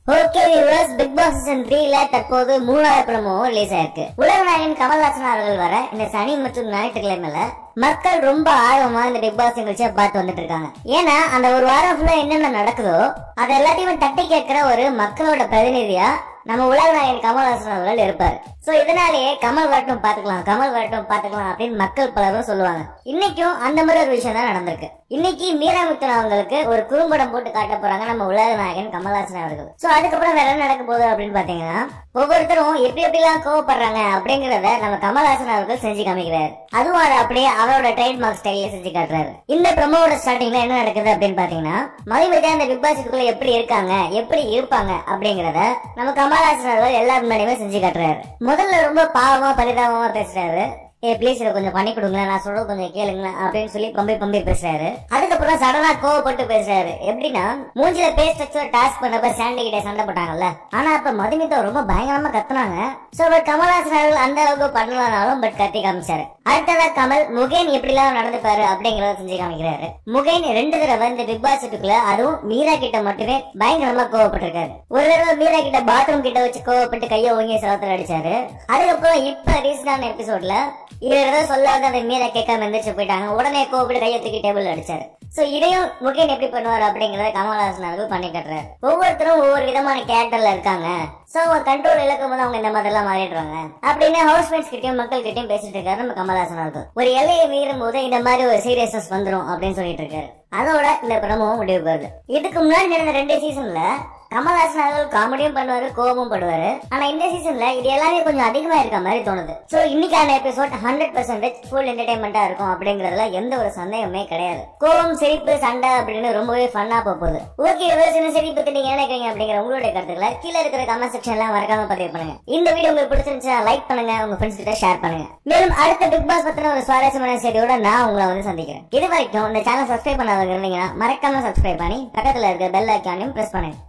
okay viewers Bigg Boss season த்ரீல தற்போது மூணாவது படமும் ரிலீஸ் ஆயிருக்கு உலகநாயகன் கமல்ஹாசன் அவர்கள் வர இந்த சனி மற்றும் ஞாயிற்றுக்கிழமையில மக்கள் ரொம்ப ஆர்வமா இந்த பிக் பாஸ் நிகழ்ச்சியை பார்த்து வந்துட்டு இருக்காங்க ஏன்னா அந்த ஒரு வாரம் ஃபுல்லா என்னென்ன நடக்குதோ அது எல்லாத்தையுமே தட்டி கேட்கிற ஒரு மக்களோட பிரதிநிதியா நம்ம உலகநாயகன் கமல்ஹாசன் அவர்கள் இருப்பார் சோ இதனாலேயே கமல் வரட்டும் பாத்துக்கலாம் கமல் வரட்டும் பாத்துக்கலாம் அப்படின்னு மக்கள் பலரும் சொல்லுவாங்க இன்னைக்கும் அந்த மாதிரி ஒரு விஷயம் தான் நடந்திருக்கு இன்னைக்கு மீராமித்தன் அவங்களுக்கு ஒரு குறும்படம் போட்டு காட்ட போறாங்க நம்ம உலகநாயகன் கமல்ஹாசன் அவர்கள் சோ அதுக்கப்புறம் வேற என்ன நடக்க போகுது அப்படின்னு பாத்தீங்கன்னா ஒவ்வொருத்தரும் எப்படி எப்படிலாம் கோவப்படுறாங்க அப்படிங்கறத நம்ம கமல்ஹாசன் அவர்கள் செஞ்சு காமிக்கிறாரு அதுவும் அதை அப்படியே அவரோட ட்ரேட்மார்க் ஸ்டைல்ல செஞ்சு காட்டுறாரு இந்த ப்ரமோட ஸ்டார்டிங்ல என்ன நடக்குது அப்படின்னு பாத்தீங்கன்னா மதிமதியா அந்த பிக் பாஸ் இதுக்குள்ள எப்படி இருக்காங்க எப்படி இருப்பாங்க அப்படிங்கறத நம்ம கமல்ஹாசன் அவர்கள் எல்லாரும் முன்னாடியுமே செஞ்சு காட்டுறாரு முதல்ல ரொம்ப பாவமா பரிதாபமா பேசுறாரு ஏ ப்ளீஸ் இதை கொஞ்சம் பண்ணி கொடுங்களேன் நான் சொல்றது கொஞ்சம் கேளுங்களேன் அப்படின்னு சொல்லி பம்பி பம்பி பேசுறாரு அதுக்கப்புறம் சடனா கோவப்பட்டு பேசுறாரு எப்படின்னா மூஞ்சில பேஸ்ட் வச்சு ஒரு டாஸ்க் பண்ணப்ப சாண்டி கிட்ட சண்டை போட்டாங்கல்ல ஆனா அப்ப மதுமிதா ரொம்ப பயங்கரமா கத்துனாங்க சோ பட் கமல்ஹாசன் அவர்கள் அந்த அளவுக்கு பண்ணலனாலும் பட் கத்தி காமிச்சாரு அடுத்ததா கமல் முகேன் எப்படிலாம் நடந்துப்பாரு அப்படிங்கறத செஞ்சு காமிக்கிறாரு முகேன் ரெண்டு தடவை இந்த பிக் பாஸ் வீட்டுக்குள்ள அதுவும் மீரா கிட்ட மட்டுமே பயங்கரமா கோவப்பட்டிருக்காரு ஒரு தடவை மீரா கிட்ட பாத்ரூம் கிட்ட வச்சு கோவப்பட்டு கையை ஓங்கி சவத்துல அடிச்சாரு அதுக்கப்புறம் இப்ப ரீசனான எபிசோட்ல இவர் ஏதோ சொல்லாத அந்த மீரா கேட்காம எந்திரிச்சு போயிட்டாங்க உடனே கோவப்பட்டு கையை தூக்கி டேபிள் அடிச்சாரு சோ இதையும் முகேன் எப்படி பண்ணுவார் அப்படிங்கறத கமல்ஹாசன் அவர்கள் பண்ணி கட்டுறாரு ஒவ்வொருத்தரும் ஒவ்வொரு விதமான கேரக்டர்ல இருக்காங்க சோ அவங்க கண்ட்ரோல் இழக்கும் போது அவங்க இந்த மாதிரி எல்லாம் மாறிடுறாங்க அப்படின்னு ஹவுஸ்மேட்ஸ் கிட்டயும் மக்கள் கிட்டயும் பேசிட்டு இருக்காரு நம்ம கமல்ஹாசன் அவர்கள் ஒரு எல்லையை மீறும் போது இந்த மாதிரி ஒரு சீரியஸ்னஸ் வந்துரும் அப்படின்னு சொல்லிட்டு இருக்காரு அதோட இந்த படமும் முடிவு வருது இதுக்கு முன்னாடி நடந்த ரெண்டு சீசன்ல கமல்ஹாசன் அவர்கள் காமெடியும் பண்ணுவாரு கோபமும் படுவாரு ஆனா இந்த சீசன்ல இது எல்லாமே கொஞ்சம் அதிகமா இருக்க மாதிரி தோணுது சோ இன்னைக்கான எபிசோட் ஹண்ட்ரட் பர்சன்டேஜ் ஃபுல் என்டர்டைன்மெண்டா இருக்கும் அப்படிங்கறதுல எந்த ஒரு சந்தேகமே கிடையாது கோபம் சிரிப்பு சண்டை அப்படின்னு ரொம்பவே ஃபன்னா போகுது ஓகே சின்ன சிரிப்பு பத்தி நீங்க என்ன நினைக்கிறீங்க அப்படிங்கிற உங்களுடைய கருத்துக்களை கீழே இருக்கிற கமெண்ட் செக்ஷன்ல மறக்காம பதிவு பண்ணுங்க இந்த வீடியோ உங்களுக்கு பிடிச்சிருந்துச்சா லைக் பண்ணுங்க உங்க ஃப்ரெண்ட்ஸ் கிட்ட ஷேர் பண்ணுங்க மேலும் அடுத்த பிக் பாஸ் பத்தின ஒரு சுவாரஸ்யமான செய்தியோட நான் உங்களை வந்து சந்திக்கிறேன் இது வரைக்கும் இந்த சேனல் சப்ஸ்கிரைப் பண்ணாதவங்க இருந்தீங்கன்னா மறக்காம சப்ஸ்கிரைப் பண்ணி பக்கத்துல இருக்க பெல் ஐக்கானையும் பிரஸ் பண்ணுங்க